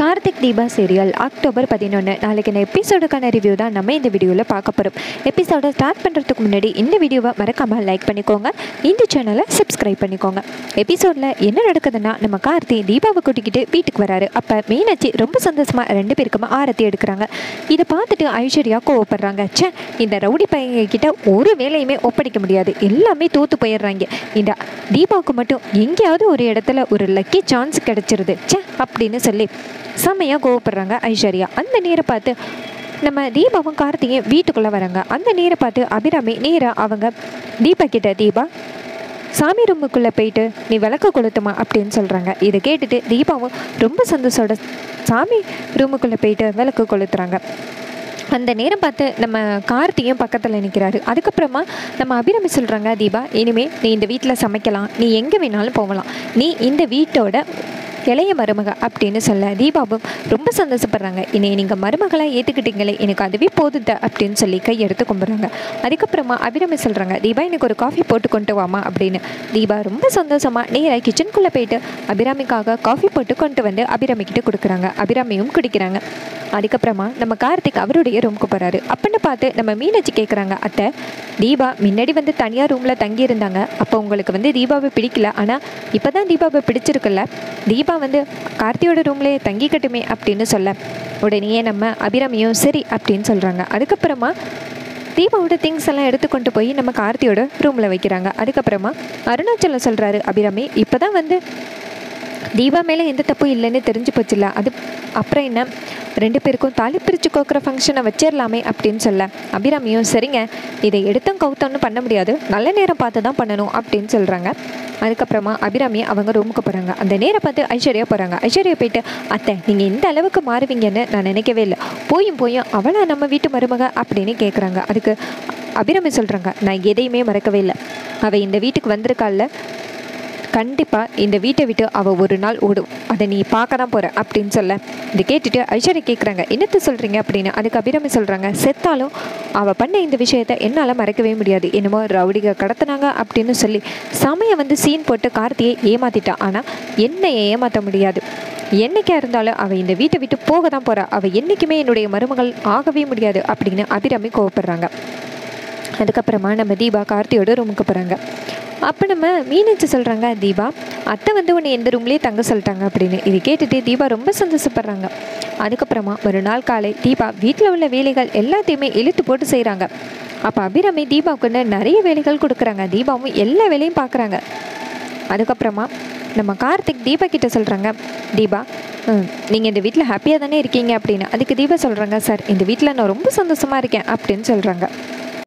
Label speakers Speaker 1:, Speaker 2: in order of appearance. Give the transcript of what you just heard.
Speaker 1: Karthik Deepa serial October பதினொன்று நாளைக்கு எபிசோடுக்கான review தான் நம்ம இந்த வீடியோவில் பார்க்க போகிறோம் எபிசோடை ஸ்டார்ட் பண்ணுறதுக்கு முன்னாடி இந்த வீடியோவை மறக்காமல் லைக் பண்ணிக்கோங்க இந்த சேனலை சப்ஸ்கிரைப் பண்ணிக்கோங்க எபிசோடில் என்ன நடக்குதுன்னா நம்ம கார்த்தி தீபாவை கூட்டிக்கிட்டு வீட்டுக்கு வராரு அப்போ மீனாட்சி ரொம்ப சந்தோஷமாக ரெண்டு பேருக்குமே ஆரத்தி எடுக்கிறாங்க இதை பார்த்துட்டு ஐஸ்வர்யா கோவப்படுறாங்க ச்சே இந்த ரவுடி பையங்க கிட்ட ஒரு வேலையுமே ஒப்படைக்க முடியாது எல்லாமே தோத்து போயிடுறாங்க இந்த தீபாவுக்கு மட்டும் எங்கேயாவது ஒரு இடத்துல ஒரு லக்கி சான்ஸ் கிடைச்சிருது ச்சே அப்படின்னு சொல்லி செம்மையாக கோவப்படுறாங்க ஐஸ்வர்யா அந்த நேரம் பார்த்து நம்ம தீபாவும் கார்த்திகையும் வீட்டுக்குள்ளே வராங்க அந்த நேரம் பார்த்து அபிராமி நேராக அவங்க தீபா கிட்ட தீபா சாமி ரூமுக்குள்ளே போயிட்டு நீ விளக்கு கொளுத்துமா அப்படின்னு சொல்கிறாங்க இதை கேட்டுட்டு தீபாவும் ரொம்ப சந்தோஷோட சாமி ரூமுக்குள்ளே போயிட்டு விளக்கு கொளுத்துறாங்க அந்த நேரம் பார்த்து நம்ம கார்த்தியும் பக்கத்தில் நிற்கிறாரு அதுக்கப்புறமா நம்ம அபிராமி சொல்கிறாங்க தீபா இனிமே நீ இந்த வீட்டில் சமைக்கலாம் நீ எங்கே வேணாலும் போகலாம் நீ இந்த வீட்டோட இளைய மருமக அப்படின்னு சொல்ல தீபாவும் ரொம்ப சந்தோஷப்படுறாங்க இனி நீங்கள் மருமகளாக ஏற்றுக்கிட்டீங்களே எனக்கு அதுவே போதுத அப்படின்னு சொல்லி கையெடுத்து கும்பிட்றாங்க அதுக்கப்புறமா அபிராமி சொல்கிறாங்க தீபா எனக்கு ஒரு காஃபி போட்டு கொண்டு வாமா அப்படின்னு தீபா ரொம்ப சந்தோஷமாக நேராக கிச்சனுக்குள்ளே போயிட்டு அபிராமிக்காக காஃபி போட்டு கொண்டு வந்து அபிராமி கிட்ட கொடுக்குறாங்க அபிராமியும் குடிக்கிறாங்க அதுக்கப்புறமா நம்ம கார்த்திக் அவருடைய ரூமுக்கு போகிறாரு அப்படின்னு பார்த்து நம்ம மீனாட்சி கேட்குறாங்க அத்தை தீபா முன்னாடி வந்து தனியாக ரூமில் தங்கியிருந்தாங்க அப்போ உங்களுக்கு வந்து தீபாவை பிடிக்கல ஆனால் இப்போ தான் தீபாவை பிடிச்சிருக்குல்ல தீபா வந்து கார்த்தியோட ரூம்லேயே தங்கிக்கட்டுமே அப்படின்னு சொல்ல உடனேயே நம்ம அபிராமியும் சரி அப்படின்னு சொல்கிறாங்க அதுக்கப்புறமா தீபாவோட திங்ஸ் எல்லாம் எடுத்துக்கொண்டு போய் நம்ம கார்த்தியோட ரூமில் வைக்கிறாங்க அதுக்கப்புறமா அருணாச்சலம் சொல்கிறாரு அபிராமி இப்போ தான் வந்து தீபா மேலே எந்த தப்பும் இல்லைன்னு தெரிஞ்சு போச்சுல்ல அது அப்புறம் என்ன ரெண்டு பேருக்கும் தாலி பிரித்து கோக்குற ஃபங்க்ஷனை வச்சிடலாமே அப்படின்னு சொல்ல அபிராமியும் சரிங்க இதை எடுத்தும் கவுத்தம்னு பண்ண முடியாது நல்ல நேரம் பார்த்து தான் பண்ணணும் அப்படின்னு சொல்கிறாங்க அதுக்கப்புறமா அபிராமி அவங்க ரூமுக்கு போகிறாங்க அந்த நேரம் பார்த்து ஐஸ்வர்யா போகிறாங்க ஐஸ்வர்யா போயிட்டு அத்தை நீங்கள் இந்த அளவுக்கு மாறுவீங்கன்னு நான் நினைக்கவே இல்லை போயும் போயும் அவளா நம்ம வீட்டு மருமக அப்படின்னு கேட்குறாங்க அதுக்கு அபிராமி சொல்கிறாங்க நான் எதையுமே மறக்கவே இல்லை அவள் இந்த வீட்டுக்கு வந்திருக்காள்ல கண்டிப்பாக இந்த வீட்டை விட்டு அவள் ஒரு நாள் ஓடும் அதை நீ பார்க்க தான் போகிற அப்படின்னு சொல்ல இதை கேட்டுட்டு ஐஸ்வர்யா கேட்குறாங்க என்னத்தை சொல்கிறீங்க அப்படின்னு அதுக்கு அபிராமி சொல்கிறாங்க செத்தாலும் அவள் பண்ண இந்த விஷயத்தை என்னால் மறக்கவே முடியாது என்னமோ ரவுடிக கடத்தினாங்க அப்படின்னு சொல்லி சமயம் வந்து சீன் போட்டு கார்த்தியை ஏமாத்திட்டான் ஆனால் என்னை ஏமாற்ற முடியாது என்னைக்கா இருந்தாலும் அவள் இந்த வீட்டை விட்டு போக தான் போகிறா அவள் என்றைக்குமே என்னுடைய மருமகள் ஆகவே முடியாது அப்படின்னு அபிராமி கோவப்படுறாங்க அதுக்கப்புறமா நம்ம தீபா கார்த்தியோட ரூமுக்கு போகிறாங்க அப்போ நம்ம மீனாட்சி சொல்கிறாங்க தீபா அத்தை வந்து உன்னை எந்த ரூம்லேயே தங்க சொல்லிட்டாங்க அப்படின்னு இது கேட்டுட்டு தீபா ரொம்ப சந்தோஷப்படுறாங்க அதுக்கப்புறமா ஒரு நாள் காலை தீபா வீட்டில் உள்ள வேலைகள் எல்லாத்தையுமே இழுத்து போட்டு செய்கிறாங்க அப்போ அபிராமி தீபாவுக்குன்னு நிறைய வேலைகள் கொடுக்குறாங்க தீபாவும் எல்லா வேலையும் பார்க்குறாங்க அதுக்கப்புறமா நம்ம கார்த்திக் தீபா கிட்ட சொல்கிறாங்க தீபா நீங்கள் இந்த வீட்டில் ஹாப்பியாக தானே இருக்கீங்க அப்படின்னு அதுக்கு தீபா சொல்கிறாங்க சார் இந்த வீட்டில் நான் ரொம்ப சந்தோஷமாக இருக்கேன் அப்படின்னு சொல்கிறாங்க